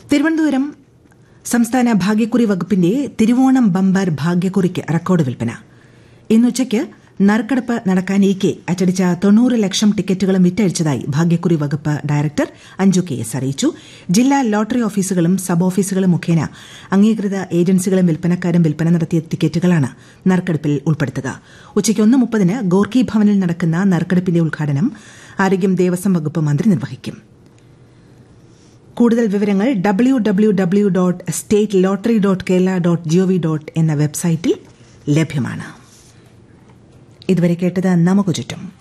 തിരുവനന്തപുരം സംസ്ഥാന ഭാഗ്യക്കുറി വകുപ്പിന്റെ തിരുവോണം ബമ്പർ ഭാഗ്യക്കുറിക്ക് റെക്കോർഡ് വിൽപ്പന ഇന്നുച്ചയ്ക്ക് നറുക്കെടുപ്പ് നടക്കാനിരിക്കെ അച്ചടിച്ച തൊണ്ണൂറ് ലക്ഷം ടിക്കറ്റുകളും വിറ്റഴിച്ചതായി ഭാഗ്യക്കുറി വകുപ്പ് ഡയറക്ടർ അഞ്ജു കെ എസ് അറിയിച്ചു ജില്ലാ ലോട്ടറി ഓഫീസുകളും സബ് ഓഫീസുകളും മുഖേന അംഗീകൃത ഏജൻസികളും വിൽപ്പനക്കാരും വിൽപ്പന നടത്തിയ ടിക്കറ്റുകളാണ് നറുക്കെടുപ്പിൽ ഉൾപ്പെടുത്തുക ഉച്ചയ്ക്ക് ഒന്ന് മുപ്പതിന് ഗോർക്കി ഭവനിൽ നടക്കുന്ന നറുക്കെടുപ്പിന്റെ ഉദ്ഘാടനം ആരോഗ്യം ദേവസ്വം വകുപ്പ് മന്ത്രി നിർവഹിക്കും കൂടുതൽ വിവരങ്ങൾ W W W dot state lottery dot Kerala dot G O V dot എന്ന വെബ്സൈറ്റിൽ ലഭ്യമാണ് ഇതുവരെ കേട്ടത് നമുക്ക് ചുറ്റും